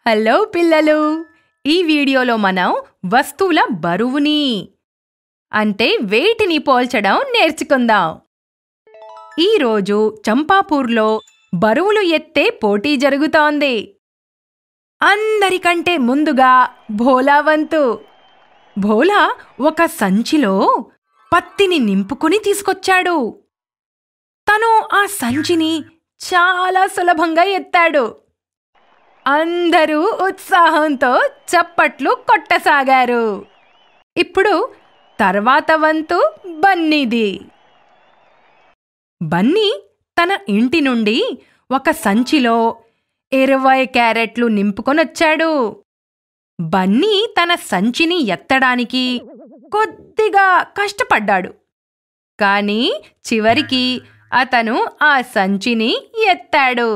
hello పిల్లలు ఈ వీడియోలో మనం వస్తువుల బరువుని అంటే వెయిట్ని పోల్చడం నేర్చుకుందాం ఈరోజు చంపాపూర్లో బరువులు ఎత్తే పోటీ జరుగుతోంది అందరికంటే ముందుగా భోలా వంతు భోలా ఒక సంచిలో పత్తిని నింపుకుని తీసుకొచ్చాడు తను ఆ సంచిని చాలా సులభంగా ఎత్తాడు అందరూ ఉత్సాహంతో చప్పట్లు కొట్టసాగారు ఇప్పుడు తర్వాత వంతు బన్నీది బన్నీ తన ఇంటి నుండి ఒక సంచిలో ఇరవై క్యారెట్లు నింపుకొనొచ్చాడు బన్నీ తన సంచిని ఎత్తడానికి కొద్దిగా కష్టపడ్డాడు కానీ చివరికి అతను ఆ సంచిని ఎత్తాడు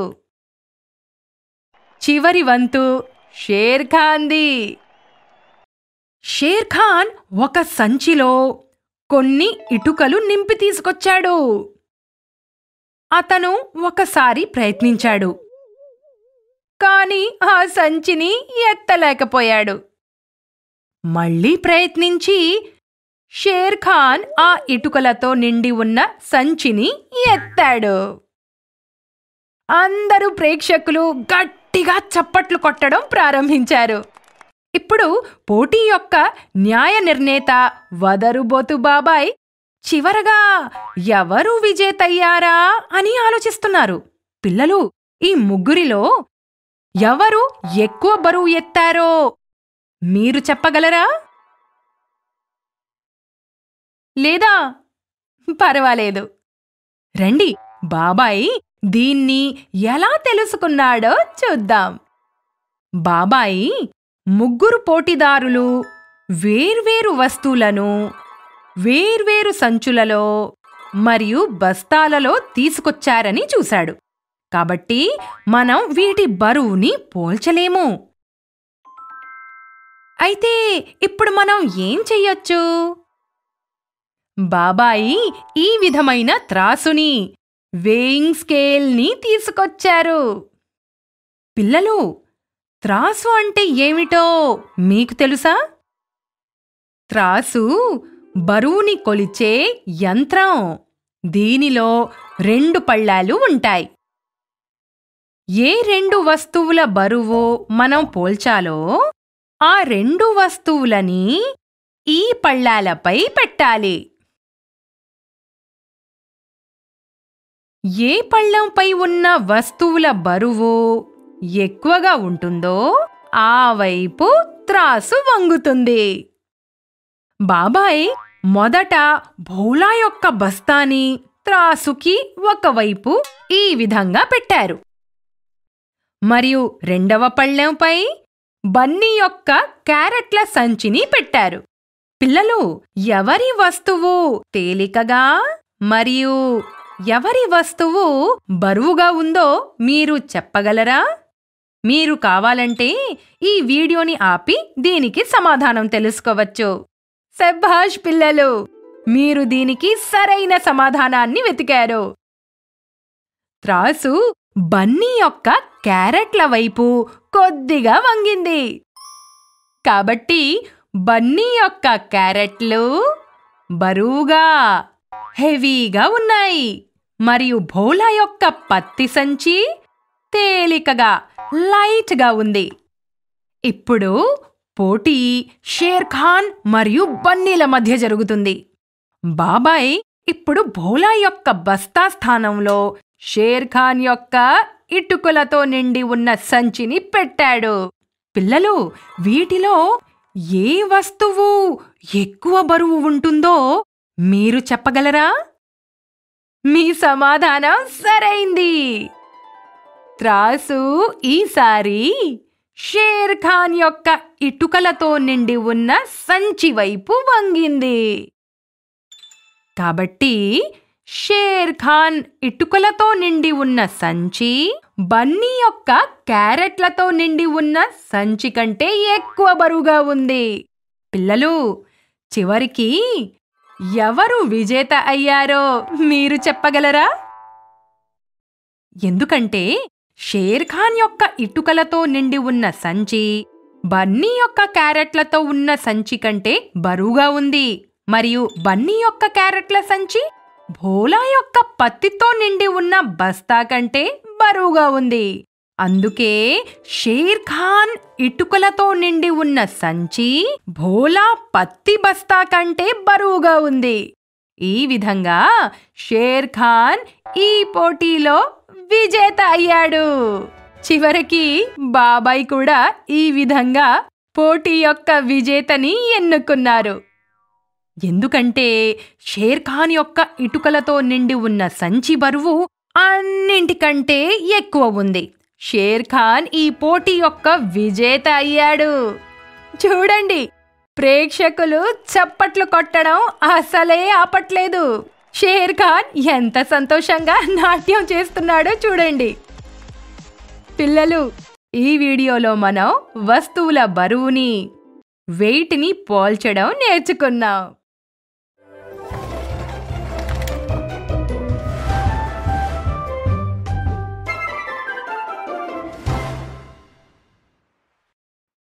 చివరి వంతు షేర్ ఖాన్ది షేర్ ఖాన్ ఒక సంచిలో కొన్ని ఇటుకలు నింపి తీసుకొచ్చాడు అతను ఒకసారి ప్రయత్నించాడు కాని ఆ సంచిని ఎత్తలేకపోయాడు మళ్ళీ ప్రయత్నించి షేర్ ఖాన్ ఆ ఇటుకలతో నిండి ఉన్న సంచిని ఎత్తాడు అందరూ ప్రేక్షకులు గట్టిగా చప్పట్లు కొట్టడం ప్రారంభించారు ఇప్పుడు పోటీ యొక్క న్యాయ నిర్ణేత వదరుబోతు బాబాయ్ చివరగా ఎవరు విజేతయ్యారా అని ఆలోచిస్తున్నారు పిల్లలు ఈ ముగ్గురిలో ఎవరు ఎక్కువ బరువు ఎత్తారో మీరు చెప్పగలరా లేదా పర్వాలేదు రండి బాబాయ్ దీన్ని ఎలా తెలుసుకున్నాడో చూద్దాం బాబాయి ముగ్గురు పోటీదారులు వేర్వేరు వస్తువులను వేర్వేరు సంచులలో మరియు బస్తాలలో తీసుకొచ్చారని చూశాడు కాబట్టి మనం వీటి బరువుని పోల్చలేము అయితే ఇప్పుడు మనం ఏం చెయ్యొచ్చు బాబాయి ఈ విధమైన త్రాసుని వేయింగ్ స్కేల్ని తీసుకొచ్చారు పిల్లలు త్రాసు అంటే ఏమిటో మీకు తెలుసా త్రాసు బరువుని కొలిచే యంత్రం దీనిలో రెండు పళ్ళాలు ఉంటాయి ఏ రెండు వస్తువుల బరువు మనం పోల్చాలో ఆ రెండు వస్తువులని ఈ పళ్ళాలపై పెట్టాలి ఏ పళ్ళంపై ఉన్న వస్తువుల బరువు ఎక్కువగా ఉంటుందో ఆ వైపు త్రాసు వంగుతుంది బాబాయ్ మొదట భోలా యొక్క బస్తాని త్రాసుకి ఒకవైపు ఈ విధంగా పెట్టారు మరియు రెండవ పళ్ళెంపై బన్నీ యొక్క క్యారెట్ల సంచిని పెట్టారు పిల్లలు ఎవరి వస్తువు తేలికగా మరియు ఎవరి వస్తువు బరువుగా ఉందో మీరు చెప్పగలరా మీరు కావాలంటే ఈ వీడియోని ఆపి దీనికి సమాధానం తెలుసుకోవచ్చు శభాష్ పిల్లలు మీరు దీనికి సరైన సమాధానాన్ని వెతికారు త్రాసు బన్నీ యొక్క క్యారెట్ల వైపు కొద్దిగా వంగింది కాబట్టి బన్నీ యొక్క క్యారెట్లు బరువుగా హెవీగా ఉన్నాయి మరియు భోలా యొక్క పత్తి సంచి తేలికగా లైట్గా ఉంది ఇప్పుడు పోటీ షేర్ ఖాన్ మరియు బన్నీల మధ్య జరుగుతుంది బాబాయ్ ఇప్పుడు భోలా యొక్క బస్తా స్థానంలో షేర్ ఖాన్ యొక్క ఇటుకలతో నిండి ఉన్న సంచిని పెట్టాడు పిల్లలు వీటిలో ఏ వస్తువు ఎక్కువ బరువు ఉంటుందో మీరు చెప్పగలరా మీ సమాధానం సరైంది త్రాసు ఈసారి షేర్ ఖాన్ యొక్క ఇటుకలతో నిండి ఉన్న సంచి వైపు వంగింది కాబట్టి షేర్ ఖాన్ ఇటుకలతో నిండి ఉన్న సంచి బన్నీ యొక్క క్యారెట్లతో నిండి ఉన్న సంచి కంటే ఎక్కువ బరువుగా ఉంది పిల్లలు చివరికి ఎవరు విజేత అయ్యారో మీరు చెప్పగలరా ఎందుకంటే షేర్ ఖాన్ యొక్క ఇటుకలతో నిండి ఉన్న సంచి బన్నీ యొక్క క్యారెట్లతో ఉన్న సంచి కంటే బరువుగా ఉంది మరియు బన్నీ యొక్క క్యారెట్ల సంచి భోలా యొక్క పత్తితో నిండి ఉన్న బస్తా కంటే బరువుగా ఉంది అందుకే షేర్ ఖాన్ ఇటుకలతో నిండి ఉన్న సంచి భోలా పత్తి బస్తా కంటే బరువుగా ఉంది ఈ విధంగా షేర్ ఖాన్ ఈ పోటీలో విజేత అయ్యాడు చివరికి బాబాయ్ కూడా ఈ విధంగా పోటీ యొక్క విజేతని ఎన్నుకున్నారు ఎందుకంటే షేర్ ఖాన్ యొక్క ఇటుకలతో నిండి ఉన్న సంచి బరువు అన్నింటికంటే ఎక్కువ ఉంది షేర్ ఖాన్ ఈ పోటీ యొక్క విజేత అయ్యాడు చూడండి ప్రేక్షకులు చప్పట్లు కొట్టడం అసలే ఆపట్లేదు షేర్ ఖాన్ ఎంత సంతోషంగా నాట్యం చేస్తున్నాడో చూడండి పిల్లలు ఈ వీడియోలో మనం వస్తువుల బరువుని వెయిట్ని పోల్చడం నేర్చుకున్నాం